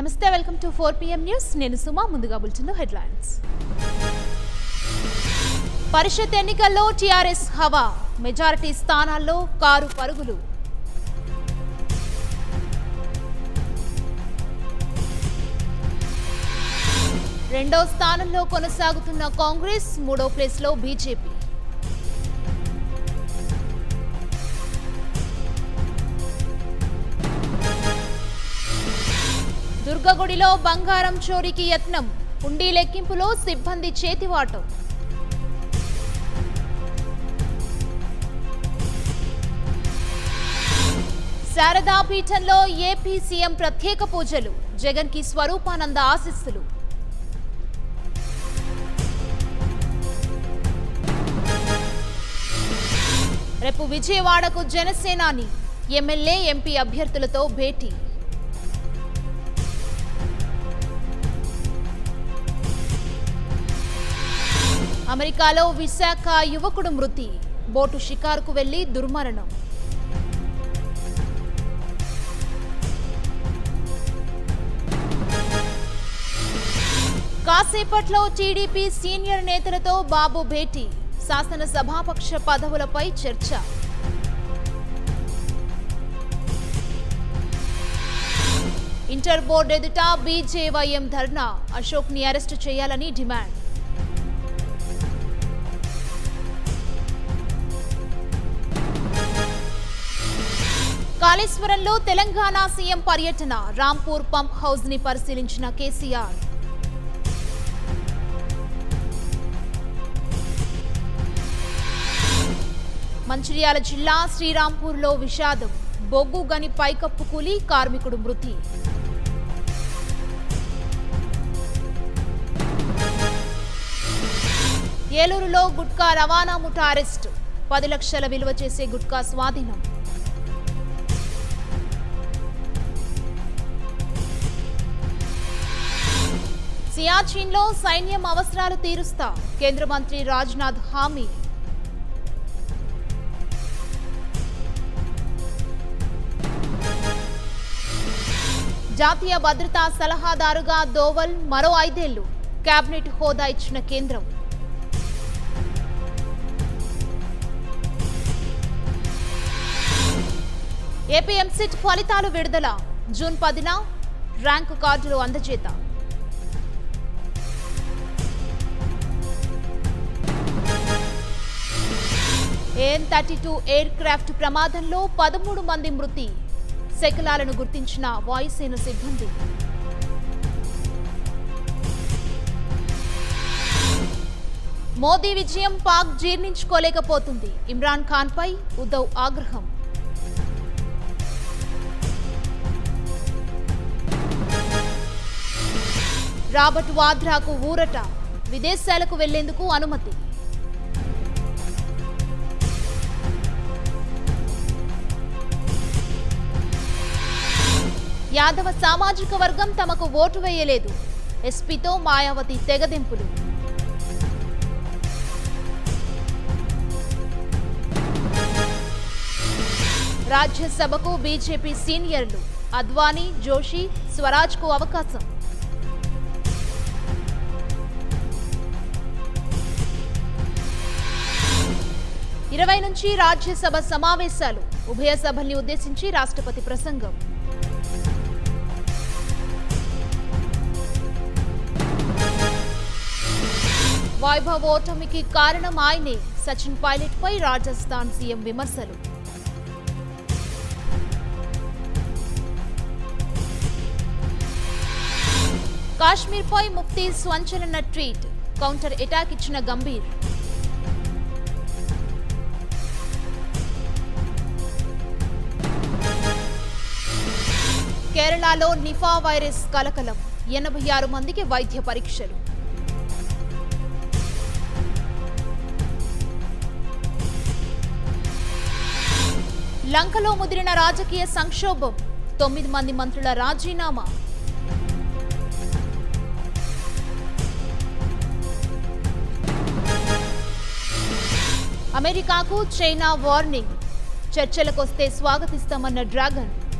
నమస్తే welcome to four PM news నేను సుమా ముందుగా బులెటిన్లో హెడ్లైన్స్ పరిషత్ ఎన్నికల్లో టీఆర్ఎస్ హవా మెజారిటీ స్థానాల్లో కారు పరుగులు రెండో స్థానంలో కొనసాగుతున్న కాంగ్రెస్ మూడో ప్లేస్లో బీజేపీ దుర్గగుడిలో బంగారం చోరీకి యత్నం హుండీ లెక్కింపులో సిబ్బంది చేతివాటం శారదా పీఠంలో ఏపీ సీఎం ప్రత్యేక పూజలు జగన్ కి స్వరూపానంద ఆశీస్సులు రేపు విజయవాడకు జనసేనాని ఎమ్మెల్యే ఎంపీ అభ్యర్థులతో భేటీ అమెరికాలో విశాఖ యువకుడు మృతి బోటు షికారుకు వెళ్లి దుర్మరణం కాసేపట్లో టీడీపీ సీనియర్ నేతలతో బాబు భేటీ శాసనసభాపక్ష పదవులపై చర్చ ఇంటర్ బోర్డు ఎదుట బీజేవైఎం ధర్నా అశోక్ ని అరెస్టు చేయాలని డిమాండ్ కాళేశ్వరంలో తెలంగాణ సీఎం పర్యటన రాంపూర్ పంప్ హౌస్ ని పరిశీలించిన కేసీఆర్ మంచిర్యాల జిల్లా శ్రీరాంపూర్లో విషాదం బొగ్గు గని పైకప్పు కూలి కార్మికుడు మృతి ఏలూరులో గుట్కా రవాణా ముఠా అరెస్టు పది లక్షల విలువ చేసే గుట్కా స్వాధీనం సియాచిన్లో సైన్యం అవసరాలు తీరుస్తా కేంద్ర మంత్రి రాజ్నాథ్ హామీ జాతీయ భద్రతా సలహాదారుగా దోవల్ మరో ఐదేళ్లు కేబినెట్ హోదా ఇచ్చిన కేంద్రం ఏపీ ఎంసెట్ ఫలితాలు విడుదల జూన్ పదిన ర్యాంకు కార్డులు అందజేత AN thirty two aircraft ప్రమాదంలో పదమూడు మంది మృతి శకలాలను గుర్తించిన వాయుసేన సిబ్బంది మోదీ విజయం పాక్ జీర్ణించుకోలేకపోతుంది ఇమ్రాన్ ఖాన్ పై ఉద్దవ్ ఆగ్రహం రాబర్ట్ వాద్రాకు ఊరట విదేశాలకు వెళ్లేందుకు అనుమతి యాదవ సామాజిక వర్గం తమకు ఓటు వేయలేదు ఎస్పీతో మాయావతి తెగదెంపులు రాజ్యసభకు బీజేపీ సీనియర్లు అద్వానీ జోషి స్వరాజ్కు అవకాశం ఇరవై నుంచి రాజ్యసభ సమావేశాలు ఉభయ సభల్ని ఉద్దేశించి రాష్ట్రపతి ప్రసంగం వైభవ్ ఓటమికి కారణం ఆయనే సచిన్ పైలట్ పై రాజస్థాన్ సీఎం విమర్శలు కాశ్మీర్ పై ముఫ్తీ స్వంచలన ట్వీట్ కౌంటర్ అటాక్ ఇచ్చిన గంభీర్ కేరళలో నిఫా వైరస్ కలకలం ఎనభై ఆరు మందికి వైద్య పరీక్షలు లంకలో ముదిరిన రాజకీయ సంక్షోభం తొమ్మిది మంది మంత్రుల రాజీనామా అమెరికాకు చైనా వార్నింగ్ చర్చలకొస్తే స్వాగతిస్తామన్న డ్రాగన్